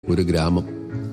ഒരു ഗ്രാമം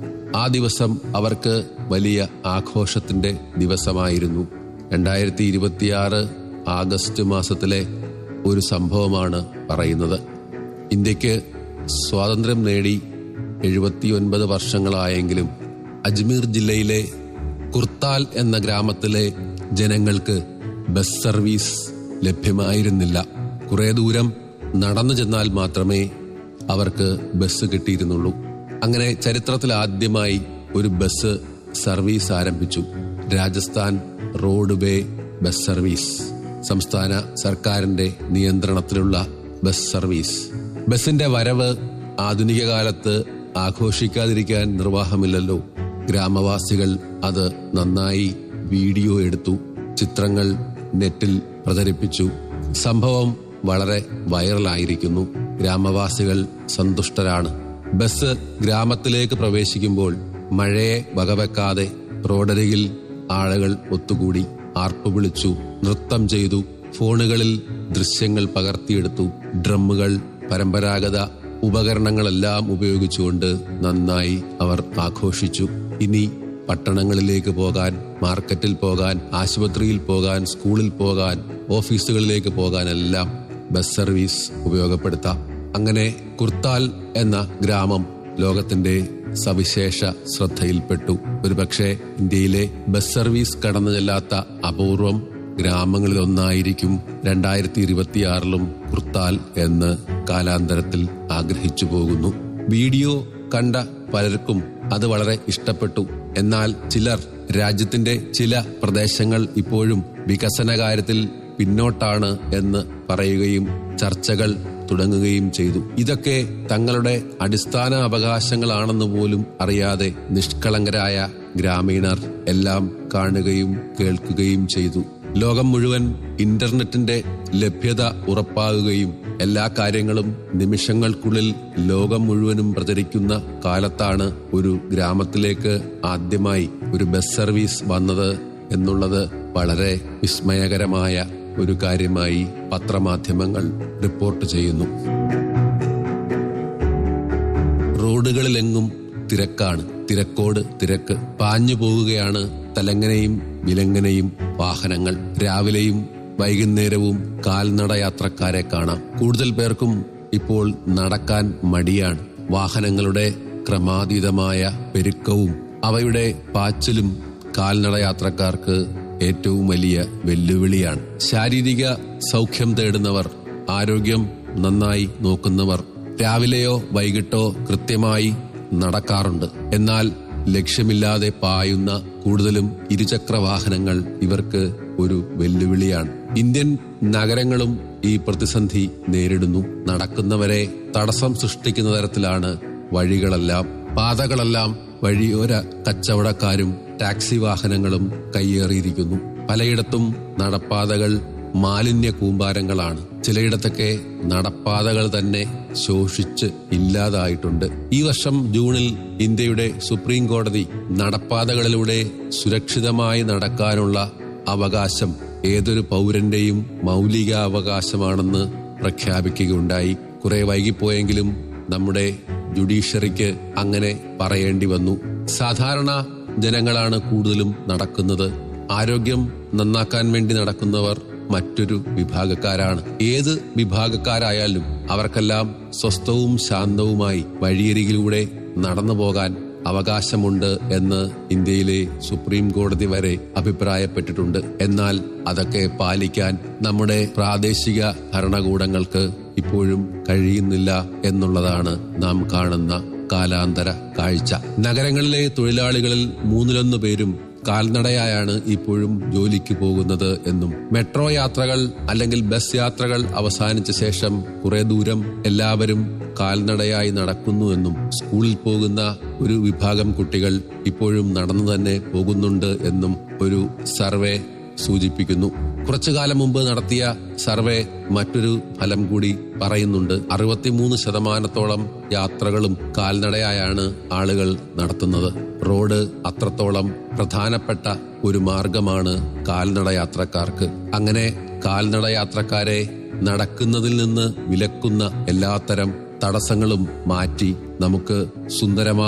ആ ദിവസം അവർക്ക് വലിയ ആഘോഷത്തിന്റെ ദിവസമായിരുന്നു രണ്ടായിരത്തി ഇരുപത്തിയാറ് ആഗസ്റ്റ് മാസത്തിലെ ഒരു സംഭവമാണ് പറയുന്നത് ഇന്ത്യക്ക് സ്വാതന്ത്ര്യം നേടി എഴുപത്തിയൊൻപത് വർഷങ്ങളായെങ്കിലും അജ്മീർ ജില്ലയിലെ കുർത്താൽ എന്ന ഗ്രാമത്തിലെ ജനങ്ങൾക്ക് ബസ് സർവീസ് ലഭ്യമായിരുന്നില്ല കുറെ ദൂരം നടന്നു ചെന്നാൽ മാത്രമേ അവർക്ക് ബസ് കിട്ടിയിരുന്നുള്ളൂ അങ്ങനെ ചരിത്രത്തിൽ ആദ്യമായി ഒരു ബസ് സർവീസ് ആരംഭിച്ചു Rajasthan roadway bus service സംസ്ഥാന സർക്കാരിന്റെ നിയന്ത്രണത്തിലുള്ള ബസ് സർവീസ് ബസിന്റെ വരവ് ആധുനിക കാലത്ത് ആഘോഷിക്കാതിരിക്കാൻ നിർവാഹമില്ലല്ലോ ഗ്രാമവാസികൾ അത് നന്നായി വീഡിയോ എടുത്തു ചിത്രങ്ങൾ നെറ്റിൽ പ്രചരിപ്പിച്ചു സംഭവം വളരെ വൈറലായിരിക്കുന്നു ഗ്രാമവാസികൾ സന്തുഷ്ടരാണ് ബസ് ഗ്രാമത്തിലേക്ക് പ്രവേശിക്കുമ്പോൾ മഴയെ വകവെക്കാതെ റോഡരികിൽ ആളുകൾ ഒത്തുകൂടി ആർപ്പ് വിളിച്ചു നൃത്തം ചെയ്തു ഫോണുകളിൽ ദൃശ്യങ്ങൾ പകർത്തിയെടുത്തു ഡ്രമ്മുകൾ പരമ്പരാഗത ഉപകരണങ്ങളെല്ലാം ഉപയോഗിച്ചുകൊണ്ട് നന്നായി അവർ ആഘോഷിച്ചു ഇനി പട്ടണങ്ങളിലേക്ക് പോകാൻ മാർക്കറ്റിൽ പോകാൻ ആശുപത്രിയിൽ പോകാൻ സ്കൂളിൽ പോകാൻ ഓഫീസുകളിലേക്ക് പോകാനെല്ലാം ബസ് സർവീസ് ഉപയോഗപ്പെടുത്താം അങ്ങനെ കുർത്താൽ എന്ന ഗ്രാമം ലോകത്തിന്റെ സവിശേഷ ശ്രദ്ധയിൽപ്പെട്ടു ഒരുപക്ഷെ ഇന്ത്യയിലെ ബസ് സർവീസ് കടന്നു ചെല്ലാത്ത അപൂർവം ഗ്രാമങ്ങളിലൊന്നായിരിക്കും രണ്ടായിരത്തി ഇരുപത്തിയാറിലും കുർത്താൽ എന്ന് കാലാന്തരത്തിൽ ആഗ്രഹിച്ചു പോകുന്നു വീഡിയോ കണ്ട പലർക്കും അത് വളരെ ഇഷ്ടപ്പെട്ടു എന്നാൽ ചിലർ രാജ്യത്തിന്റെ ചില പ്രദേശങ്ങൾ ഇപ്പോഴും വികസന കാര്യത്തിൽ പിന്നോട്ടാണ് എന്ന് പറയുകയും ചർച്ചകൾ തുടങ്ങുകയും ചെയ്തു ഇതൊക്കെ തങ്ങളുടെ അടിസ്ഥാന അവകാശങ്ങളാണെന്ന് പോലും അറിയാതെ നിഷ്കളങ്കരായ ഗ്രാമീണർ എല്ലാം കാണുകയും കേൾക്കുകയും ചെയ്തു ലോകം മുഴുവൻ ഇന്റർനെറ്റിന്റെ ലഭ്യത ഉറപ്പാകുകയും എല്ലാ കാര്യങ്ങളും നിമിഷങ്ങൾക്കുള്ളിൽ ലോകം മുഴുവനും പ്രചരിക്കുന്ന കാലത്താണ് ഒരു ഗ്രാമത്തിലേക്ക് ആദ്യമായി ഒരു ബസ് സർവീസ് വന്നത് എന്നുള്ളത് വളരെ വിസ്മയകരമായ ഒരു കാര്യമായി പത്രമാധ്യമങ്ങൾ റിപ്പോർട്ട് ചെയ്യുന്നു റോഡുകളിലെങ്ങും തിരക്കാണ് തിരക്കോട് തിരക്ക് പാഞ്ഞു പോവുകയാണ് തലങ്ങനെയും വിലങ്ങനെയും വാഹനങ്ങൾ രാവിലെയും വൈകുന്നേരവും കാൽനട യാത്രക്കാരെ കാണാം കൂടുതൽ പേർക്കും ഇപ്പോൾ നടക്കാൻ മടിയാണ് വാഹനങ്ങളുടെ ക്രമാതീതമായ പെരുക്കവും അവയുടെ പാച്ചിലും കാൽനട യാത്രക്കാർക്ക് ഏറ്റവും വലിയ വെല്ലുവിളിയാണ് ശാരീരിക സൗഖ്യം തേടുന്നവർ ആരോഗ്യം നന്നായി നോക്കുന്നവർ രാവിലെയോ വൈകിട്ടോ കൃത്യമായി നടക്കാറുണ്ട് എന്നാൽ ലക്ഷ്യമില്ലാതെ പായുന്ന കൂടുതലും ഇരുചക്ര വാഹനങ്ങൾ ഇവർക്ക് ഒരു വെല്ലുവിളിയാണ് ഇന്ത്യൻ നഗരങ്ങളും ഈ പ്രതിസന്ധി നേരിടുന്നു നടക്കുന്നവരെ തടസ്സം സൃഷ്ടിക്കുന്ന തരത്തിലാണ് വഴികളെല്ലാം പാതകളെല്ലാം വഴിയോര കച്ചവടക്കാരും ടാക്സി വാഹനങ്ങളും കയ്യേറിയിരിക്കുന്നു പലയിടത്തും നടപ്പാതകൾ മാലിന്യ കൂമ്പാരങ്ങളാണ് ചിലയിടത്തൊക്കെ നടപ്പാതകൾ തന്നെ ശോഷിച്ച് ഇല്ലാതായിട്ടുണ്ട് ഈ വർഷം ജൂണിൽ ഇന്ത്യയുടെ സുപ്രീം കോടതി നടപ്പാതകളിലൂടെ സുരക്ഷിതമായി നടക്കാനുള്ള അവകാശം ഏതൊരു പൗരന്റെയും മൗലിക അവകാശമാണെന്ന് പ്രഖ്യാപിക്കുകയുണ്ടായി കുറെ വൈകിപ്പോയെങ്കിലും നമ്മുടെ ജുഡീഷ്യറിക്ക് അങ്ങനെ പറയേണ്ടി വന്നു സാധാരണ ജനങ്ങളാണ് കൂടുതലും നടക്കുന്നത് ആരോഗ്യം നന്നാക്കാൻ വേണ്ടി നടക്കുന്നവർ മറ്റൊരു വിഭാഗക്കാരാണ് ഏത് വിഭാഗക്കാരായാലും അവർക്കെല്ലാം സ്വസ്ഥവും ശാന്തവുമായി വഴിയരികിലൂടെ നടന്നു പോകാൻ അവകാശമുണ്ട് എന്ന് ഇന്ത്യയിലെ സുപ്രീം കോടതി വരെ അഭിപ്രായപ്പെട്ടിട്ടുണ്ട് എന്നാൽ അതൊക്കെ പാലിക്കാൻ നമ്മുടെ പ്രാദേശിക ഭരണകൂടങ്ങൾക്ക് ഇപ്പോഴും കഴിയുന്നില്ല എന്നുള്ളതാണ് നാം കാണുന്ന കാലാന്തര കാഴ്ച നഗരങ്ങളിലെ തൊഴിലാളികളിൽ മൂന്നിലൊന്ന് പേരും കാൽനടയായാണ് ഇപ്പോഴും ജോലിക്ക് പോകുന്നത് എന്നും മെട്രോ യാത്രകൾ അല്ലെങ്കിൽ ബസ് യാത്രകൾ അവസാനിച്ച ശേഷം കുറെ ദൂരം എല്ലാവരും കാൽനടയായി നടക്കുന്നുവെന്നും സ്കൂളിൽ പോകുന്ന ഒരു വിഭാഗം കുട്ടികൾ ഇപ്പോഴും നടന്നു തന്നെ പോകുന്നുണ്ട് എന്നും ഒരു സർവേ സൂചിപ്പിക്കുന്നു കുറച്ചു കാലം മുമ്പ് നടത്തിയ സർവേ മറ്റൊരു ഫലം കൂടി പറയുന്നുണ്ട് അറുപത്തിമൂന്ന് ശതമാനത്തോളം യാത്രകളും കാൽനടയായാണ് ആളുകൾ നടത്തുന്നത് റോഡ് അത്രത്തോളം പ്രധാനപ്പെട്ട ഒരു മാർഗമാണ് കാൽനട യാത്രക്കാർക്ക് അങ്ങനെ കാൽനട യാത്രക്കാരെ നടക്കുന്നതിൽ നിന്ന് വിലക്കുന്ന എല്ലാത്തരം തടസ്സങ്ങളും മാറ്റി നമുക്ക് സുന്ദരമായ